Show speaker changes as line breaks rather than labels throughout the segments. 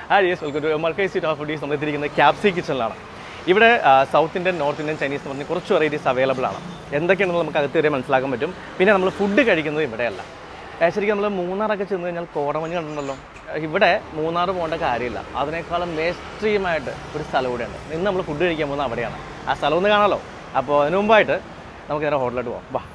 ആ yes welcome to മർക്കൈ seat of foodies നമ്മൾ എത്തിയിരിക്കുന്നത് ക്യാപ്സി കിച്ചണിലാണ് ഇവിടെ South Indian North Indian Chinese എന്ന് പറഞ്ഞ് കുറച്ച് വെറൈറ്റീസ് അവൈലബിൾ ആണ് എന്തൊക്കെയാണെന്ന് നമുക്ക് അകത്ത് വരെ മനസ്സിലാക്കാൻ പറ്റും പിന്നെ നമ്മൾ ഫുഡ് കഴിക്കുന്നത് ഇവിടെയല്ല ഏ, ശരിക്കും നമ്മൾ മൂന്നാറൊക്കെ ചെന്ന് കഴിഞ്ഞാൽ കോടമഞ്ഞ് കണ്ടിട്ടുണ്ടല്ലോ ഏ, ഇവിടെ മൂന്നാർ പോകേണ്ട കാര്യമില്ല അതിനേക്കാളും മേസ്ട്രീമായിട്ട് ഒരു സ്ഥലം കൂടെയുണ്ട് ഇന്ന് നമ്മൾ ഫുഡ് കഴിക്കാൻ പോകുന്നത് അവിടെയാണ് ആ സ്ഥലം ഒന്ന് കാണാമല്ലോ അപ്പോൾ അതിന് മുമ്പായിട്ട് നമുക്ക് നേരെ ഹോട്ടലിലോട്ട് പോകാം വാ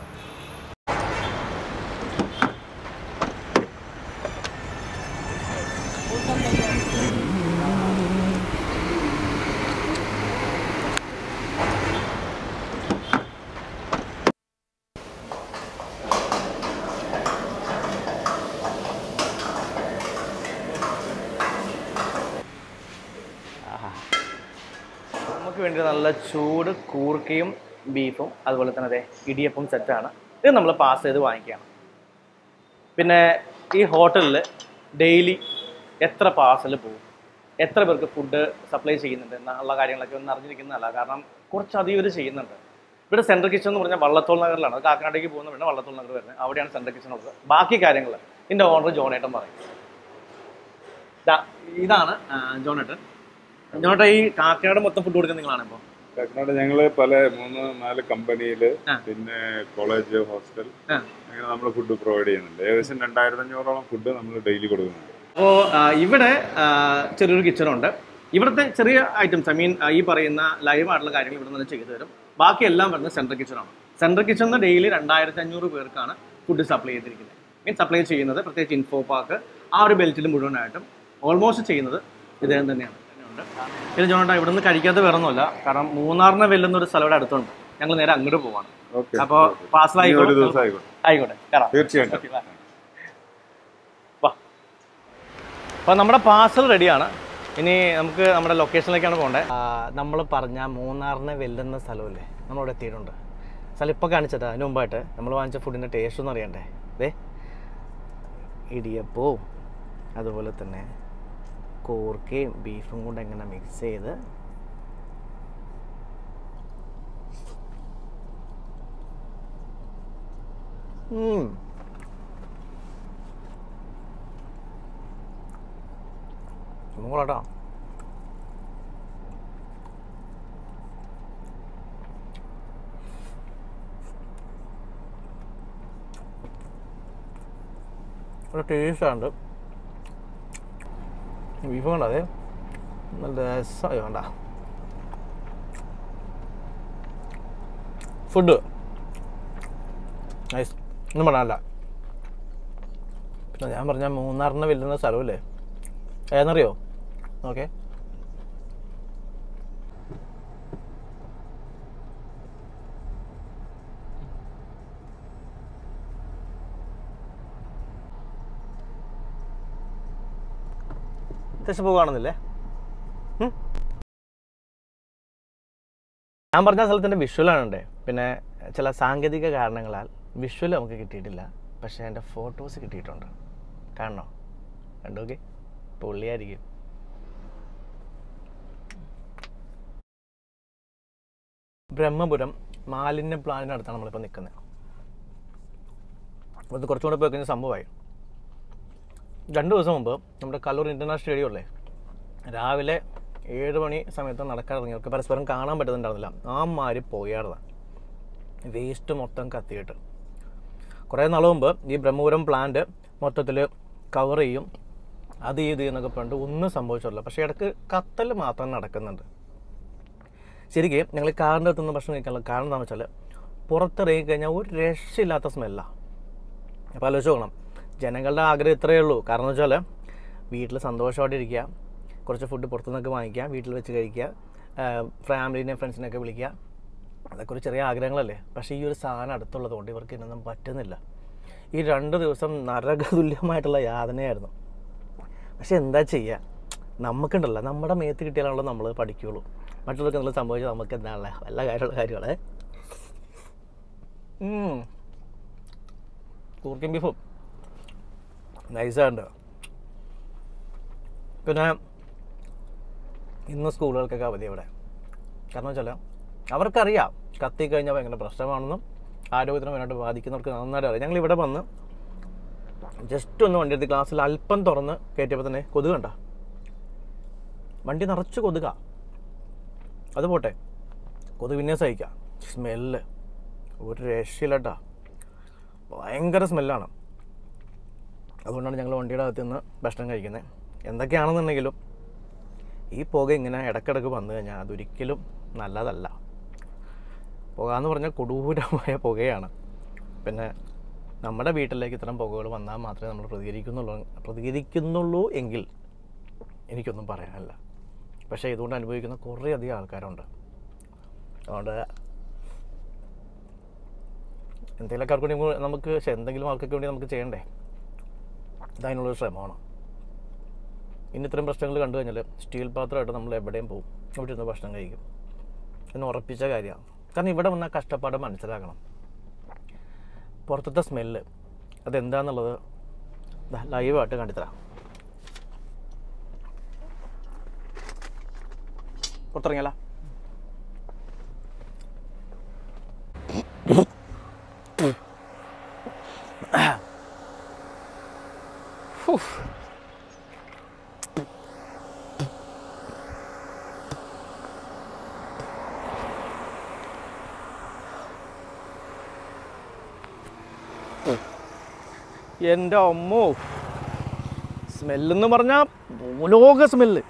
നമുക്ക് വേണ്ടി നല്ല ചൂട് കൂർക്കയും ബീഫും അതുപോലെ തന്നെ അതെ ഇടിയപ്പം സെറ്റാണ് ഇത് നമ്മൾ പാസ് ചെയ്ത് വാങ്ങിക്കുകയാണ് പിന്നെ ഈ ഹോട്ടലിൽ ഡെയിലി എത്ര പാർസൽ പോകും എത്ര പേർക്ക് ഫുഡ് സപ്ലൈ ചെയ്യുന്നുണ്ട് എന്നുള്ള കാര്യങ്ങളൊക്കെ ഒന്ന് അറിഞ്ഞിരിക്കുന്നതല്ല കാരണം കുറച്ചധികം ഇവർ ചെയ്യുന്നുണ്ട് ഇവിടെ സെൻട്രൽ കിച്ചൺ എന്ന് പറഞ്ഞാൽ വള്ളത്തോൾ നഗറിലാണ് അത് കാക്കനാടേക്ക് പോകുന്ന പിന്നെ വള്ളത്തോൾ നഗർ വരുന്നത് അവിടെയാണ് സെൻട്രൽ കിച്ചൺ ഉള്ളത് ബാക്കി കാര്യങ്ങൾ ഇതിൻ്റെ ഓണർ ജോണേട്ടൻ പറയും ദാ, ഇതാണ് ആ, ജോണേട്ടൻ ജോണേട്ടൻ ഈ കാക്കനാട് മൊത്തം ഫുഡ് കൊടുക്കുന്ന നിങ്ങളാണ് ഇപ്പോൾ
കാക്കനാട് ഞങ്ങള് പല മൂന്ന് നാല് കമ്പനിയില്
ആ.
പിന്നെ കോളേജ് ഹോസ്റ്റൽ
ആ.
അങ്ങനെ നമ്മൾ ഫുഡ് പ്രൊവൈഡ് ചെയ്യുന്നുണ്ട് ഏകദേശം രണ്ടായിരത്തി അഞ്ഞൂറോളം ഫുഡ് നമ്മൾ ഡെയിലി കൊടുക്കുന്നുണ്ട്
അപ്പോൾ ഇവിടെ ആ, ചെറിയൊരു കിച്ചണുണ്ട് ഇവിടുത്തെ ചെറിയ ഐറ്റംസ് ഐ മീൻ ഈ പറയുന്ന ലൈവ് ആയിട്ടുള്ള കാര്യങ്ങൾ ഇവിടെ നിന്ന് ചെയ്തു തരും ബാക്കി എല്ലാം വരുന്നത് സെൻട്രൽ കിച്ചണാണ് സെൻട്രൽ കിച്ചണിൽ ഡെയിലി രണ്ടായിരത്തി അഞ്ഞൂറ് പേർക്കാണ് ഫുഡ് സപ്ലൈ ചെയ്തിരിക്കുന്നത് മീൻ സപ്ലൈ ചെയ്യുന്നത് പ്രത്യേകിച്ച് ഇൻഫോ പാർക്ക് ആ ഒരു ബെൽറ്റിൽ മുഴുവനായിട്ടും ഓൾമോസ്റ്റ് ചെയ്യുന്നത് ഇദ്ദേഹം തന്നെയാണ് ഉണ്ട്. ഇത് ജോണേട്ടാ ഇവിടെ നിന്ന് കഴിക്കാത്ത വേറെ ഒന്നുമല്ല കാരണം മൂന്നാറിനെ വെല്ലുന്ന ഒരു സ്ഥലം ഇവിടെ അടുത്തുണ്ട് ഞങ്ങൾ നേരെ അങ്ങോട്ട് പോവാണ്
ഓക്കെ
അപ്പോൾ പാർസൽ
ഒരു ദിവസം ആയിക്കോട്ടെ
ആയിക്കോട്ടെ കയറാം
തീർച്ചയായിട്ടും
ഓക്കേ, വാ. വാ അപ്പോൾ നമ്മുടെ പാർസൽ റെഡിയാണ് ഇനി നമുക്ക് നമ്മുടെ ലൊക്കേഷനിലേക്കാണ് പോകേണ്ടത് നമ്മൾ പറഞ്ഞ മൂന്നാറിനെ വെല്ലുന്ന സ്ഥലമല്ലേ നമ്മളിവിടെ എത്തിയിട്ടുണ്ട് സ്ഥലം ഇപ്പോൾ കാണിച്ചത് അതിന് മുമ്പായിട്ട് നമ്മൾ വാങ്ങിച്ച ഫുഡിൻ്റെ ടേസ്റ്റ് ഒന്നും അറിയണ്ടേ അതെ ഇടിയപ്പവും അതുപോലെ തന്നെ കൂർക്കയും ബീഫും കൊണ്ട് എങ്ങനെ മിക്സ് ചെയ്ത് ഉം. മോളാട്ടോ ഒരു ടേസ്റ്റാണ്ട് ബീഫ് കണ്ട അതെ നല്ല രസമായി വേണ്ട ഫുഡ് നൈസ് ഒന്നും പറയാനല്ല പിന്നെ ഞാൻ പറഞ്ഞ മൂന്നാറിന് വെല്ലുന്ന സ്ഥലമല്ലേ ഏതെന്നറിയോ ഓക്കെ അത്യാവശ്യം പോകുകയാണെന്നില്ലേ ഉം? ഞാൻ പറഞ്ഞ സ്ഥലത്തിൻ്റെ വിഷ്വലാണ് ഉണ്ട് പിന്നെ ചില സാങ്കേതിക കാരണങ്ങളാൽ വിഷ്വൽ നമുക്ക് കിട്ടിയിട്ടില്ല പക്ഷേ എൻ്റെ ഫോട്ടോസ് കിട്ടിയിട്ടുണ്ട് കാണണോ കണ്ടോക്കെ പൊള്ളിയായിരിക്കും ബ്രഹ്മപുരം മാലിന്യ പ്ലാന്റിനടുത്താണ് നമ്മളിപ്പോൾ നിൽക്കുന്നത് അത് കുറച്ചും കൂടെ പോയി കഴിഞ്ഞ സംഭവമായി രണ്ട് ദിവസം മുമ്പ് നമ്മുടെ കല്ലൂർ ഇൻ്റർനാഷണൽ സ്റ്റേഡിയം അല്ലേ രാവിലെ ഏഴ് മണി സമയത്ത് നടക്കാൻ ഇറങ്ങിയവർക്ക് പരസ്പരം കാണാൻ പറ്റുന്നുണ്ടായിരുന്നില്ല ആ മാതിരി പോയായിരുന്ന വേസ്റ്റ് മൊത്തം കത്തിയിട്ട് കുറേ നാൾ മുമ്പ് ഈ ബ്രഹ്മപുരം പ്ലാന്റ് മൊത്തത്തിൽ കവർ ചെയ്യും അത് ചെയ്ത് എന്നൊക്കെ പറഞ്ഞിട്ട് ഒന്നും സംഭവിച്ചിട്ടില്ല പക്ഷേ ഇടയ്ക്ക് കത്തൽ മാത്രം നടക്കുന്നുണ്ട് ശരിക്കും ഞങ്ങൾ ഈ കാറിൻ്റെ അടുത്തുനിന്ന് ഭക്ഷണം കഴിക്കാനുള്ള കാരണം എന്താണെന്ന് വെച്ചാൽ പുറത്തിറങ്ങി കഴിഞ്ഞാൽ ഒരു രക്ഷയില്ലാത്ത സ്മെല്ലാണ് അപ്പോൾ ആലോചിച്ച് നോക്കണം ജനങ്ങളുടെ ആഗ്രഹം ഇത്രയേ ഉള്ളൂ കാരണം എന്ന് വെച്ചാൽ വീട്ടിൽ സന്തോഷമായിട്ട് ഇരിക്കുക കുറച്ച് ഫുഡ് പുറത്തുനിന്നൊക്കെ വാങ്ങിക്കുക വീട്ടിൽ വെച്ച് കഴിക്കുക ഫാമിലിനെയും ഫ്രണ്ട്സിനെയൊക്കെ വിളിക്കുക അതൊക്കെ ഒരു ചെറിയ ആഗ്രഹങ്ങളല്ലേ പക്ഷേ ഈ ഒരു സാധനം അടുത്തുള്ളത് കൊണ്ട് ഇവർക്ക് ഇതൊന്നും പറ്റുന്നില്ല ഈ രണ്ട് ദിവസം നരകതുല്യമായിട്ടുള്ള യാതനയായിരുന്നു പക്ഷെ എന്താ ചെയ്യുക നമുക്കുണ്ടല്ലോ നമ്മുടെ മേത്ത് കിട്ടിയാലാണല്ലോ നമ്മൾ പഠിക്കുകയുള്ളൂ മറ്റുള്ളവർക്ക് എന്തെങ്കിലും സംഭവിച്ചാൽ നമുക്ക് എന്താണല്ലേ വല്ല കാര്യമുള്ള കാര്യങ്ങളെ കൂർക്കും ബീഫും നൈസാണ്ട് പിന്നെ ഇന്ന് സ്കൂളുകൾക്കൊക്കെ അവധി ഇവിടെ കാരണം വെച്ചാൽ അവർക്കറിയാം കത്തിക്കഴിഞ്ഞാൽ ഭയങ്കര പ്രശ്നമാണെന്നും ആരോഗ്യത്തിന് വേണ്ടിയിട്ട് ബാധിക്കുന്നവർക്ക് നന്നായിട്ട് അറിയാം ഞങ്ങൾ ഇവിടെ വന്ന് ജസ്റ്റ് ഒന്ന് വണ്ടി എടുത്ത് ക്ലാസ്സിൽ അല്പം തുറന്ന് കയറ്റിയപ്പോൾ തന്നെ കൊതുക് കണ്ട വണ്ടി നിറച്ച് കൊതുക അത് പോട്ടെ കൊതുക് പിന്നെ സഹിക്കാം സ്മെല്ല് ഒരു രക്ഷയില്ലട്ടാ ഭയങ്കര സ്മെല്ലാണ് അതുകൊണ്ടാണ് ഞങ്ങൾ വണ്ടിയുടെ അകത്ത് നിന്ന് ഭക്ഷണം കഴിക്കുന്നത് എന്തൊക്കെയാണെന്നുണ്ടെങ്കിലും ഈ പുക ഇങ്ങനെ ഇടക്കിടക്ക് വന്നു കഴിഞ്ഞാൽ അതൊരിക്കലും നല്ലതല്ല പുക എന്ന് പറഞ്ഞാൽ കൊടൂരമായ പുകയാണ് പിന്നെ നമ്മുടെ വീട്ടിലേക്ക് ഇത്തരം പുകകൾ വന്നാൽ മാത്രമേ നമ്മൾ പ്രതികരിക്കുന്നുള്ളൂ പ്രതികരിക്കുന്നുള്ളൂ എങ്കിൽ എനിക്കൊന്നും പറയാനില്ല പക്ഷേ ഇതുകൊണ്ട് അനുഭവിക്കുന്ന കുറേയധികം ആൾക്കാരുണ്ട് അതുകൊണ്ട് എന്തെങ്കിലുമൊക്കെ ആൾക്ക് വേണ്ടി നമുക്ക് പക്ഷേ എന്തെങ്കിലും ആൾക്കൊക്കെ വേണ്ടി നമുക്ക് ചെയ്യണ്ടേ ഇതതിനുള്ളൊരു ശ്രമമാണ് ഇനി ഇത്രയും പ്രശ്നങ്ങൾ കണ്ടു കഴിഞ്ഞാൽ സ്റ്റീൽ പാത്രമായിട്ട് നമ്മൾ എവിടെയും പോകും ഇവിടെ ഇരുന്ന് ഭക്ഷണം കഴിക്കും എന്ന് ഉറപ്പിച്ച കാര്യമാണ് കാരണം ഇവിടെ വന്ന കഷ്ടപ്പാട് മനസ്സിലാക്കണം പുറത്തത്തെ സ്മെല്ല് അതെന്താന്നുള്ളത് ദാ ലൈവായിട്ട് കണ്ടിത്തരാം പുറത്തിറങ്ങിയല്ല എൻ്റെ അമ്മോ സ്മെല്ലെന്ന് പറഞ്ഞാൽ ഭൂലോക സ്മെല്ല്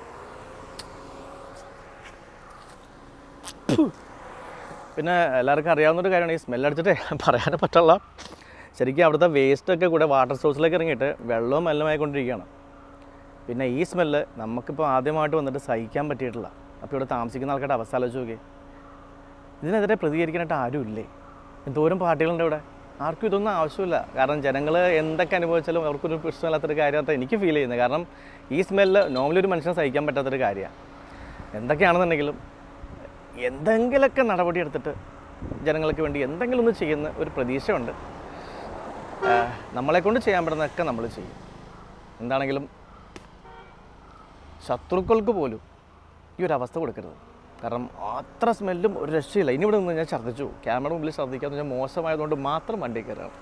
പിന്നെ എല്ലാവർക്കും അറിയാവുന്നൊരു കാര്യമാണ് ഈ സ്മെല്ലടിച്ചിട്ട് പറയാനേ പറ്റുള്ള ശരിക്കും അവിടുത്തെ വേസ്റ്റൊക്കെ കൂടെ വാട്ടർ സോഴ്സിലേക്ക് ഇറങ്ങിയിട്ട് വെള്ളവും മലിനമായിക്കൊണ്ടിരിക്കുകയാണ് പിന്നെ ഈ സ്മെല്ല് നമുക്കിപ്പോൾ ആദ്യമായിട്ട് വന്നിട്ട് സഹിക്കാൻ പറ്റിയിട്ടില്ല അപ്പോൾ ഇവിടെ താമസിക്കുന്ന ആൾക്കാരുടെ അവസ്ഥ ആലോചിച്ച് നോക്കി ഇതിനെതിരെ പ്രതികരിക്കാനായിട്ട് ആരുമില്ലേ എന്തോരം പാർട്ടികളുണ്ട് ഇവിടെ ആർക്കും ഇതൊന്നും ആവശ്യമില്ല കാരണം ജനങ്ങൾ എന്തൊക്കെ അനുഭവിച്ചാലും അവർക്കൊരു പ്രശ്നമില്ലാത്തൊരു കാര്യമായിട്ട് എനിക്ക് ഫീൽ ചെയ്യുന്നത് കാരണം ഈ സ്മെല്ല് നോർമലി ഒരു മനുഷ്യനെ സഹിക്കാൻ പറ്റാത്തൊരു കാര്യമാണ് എന്തൊക്കെയാണെന്നുണ്ടെങ്കിലും എന്തെങ്കിലുമൊക്കെ നടപടി എടുത്തിട്ട് ജനങ്ങൾക്ക് വേണ്ടി എന്തെങ്കിലും ഒന്ന് ചെയ്യുന്ന ഒരു പ്രതീക്ഷയുണ്ട് ആഹ് നമ്മളെ കൊണ്ട് ചെയ്യാൻ പറ്റുന്നതൊക്കെ നമ്മൾ ചെയ്യും എന്താണെങ്കിലും ശത്രുക്കൾക്ക് പോലും ഈ ഒരു അവസ്ഥ കൊടുക്കരുത് കാരണം അത്ര സ്മെല്ലും ഒരു രക്ഷയില്ല ഇനി ഇവിടെ നിന്ന് ഞാൻ ഛർദ്ദിച്ചു ക്യാമറ മുമ്പിൽ ഛർദ്ദിക്കാന്ന് ഞാൻ മോശമായതുകൊണ്ട് മാത്രം വണ്ടി കയറാണ്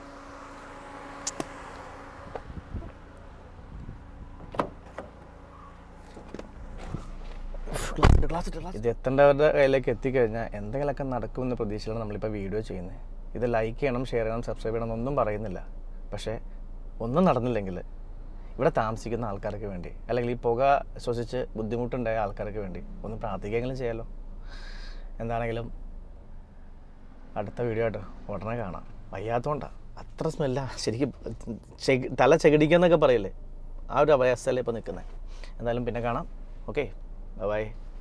ഇത് എത്തേണ്ടവരുടെ കയ്യിലേക്ക് എത്തിക്കഴിഞ്ഞാൽ എന്തെങ്കിലുമൊക്കെ നടക്കുമെന്ന പ്രതീക്ഷയിലാണ് നമ്മളിപ്പോൾ വീഡിയോ ചെയ്യുന്നത് ഇത് ലൈക്ക് ചെയ്യണം ഷെയർ ചെയ്യണം സബ്സ്ക്രൈബ് ചെയ്യണം എന്നൊന്നും പറയുന്നില്ല പക്ഷേ ഒന്നും നടന്നില്ലെങ്കിൽ ഇവിടെ താമസിക്കുന്ന ആൾക്കാർക്ക് വേണ്ടി അല്ലെങ്കിൽ ഈ പുക ശ്വസിച്ച് ബുദ്ധിമുട്ടുണ്ടായ ആൾക്കാർക്ക് വേണ്ടി ഒന്ന് പ്രാർത്ഥിക്കുകയെങ്കിലും ചെയ്യാലോ എന്താണെങ്കിലും അടുത്ത വീഡിയോ ആയിട്ട് ഉടനെ കാണാം വയ്യാത്തതുകൊണ്ടാണ് അത്ര സ്മെല്ല ശരിക്കും ചെകി തല ചെകിടിക്കുക എന്നൊക്കെ പറയില്ലേ ആ ഒരു അവസ്ഥയിൽ ഇപ്പോൾ നിൽക്കുന്നത് എന്തായാലും പിന്നെ കാണാം ഓക്കെ ബൈ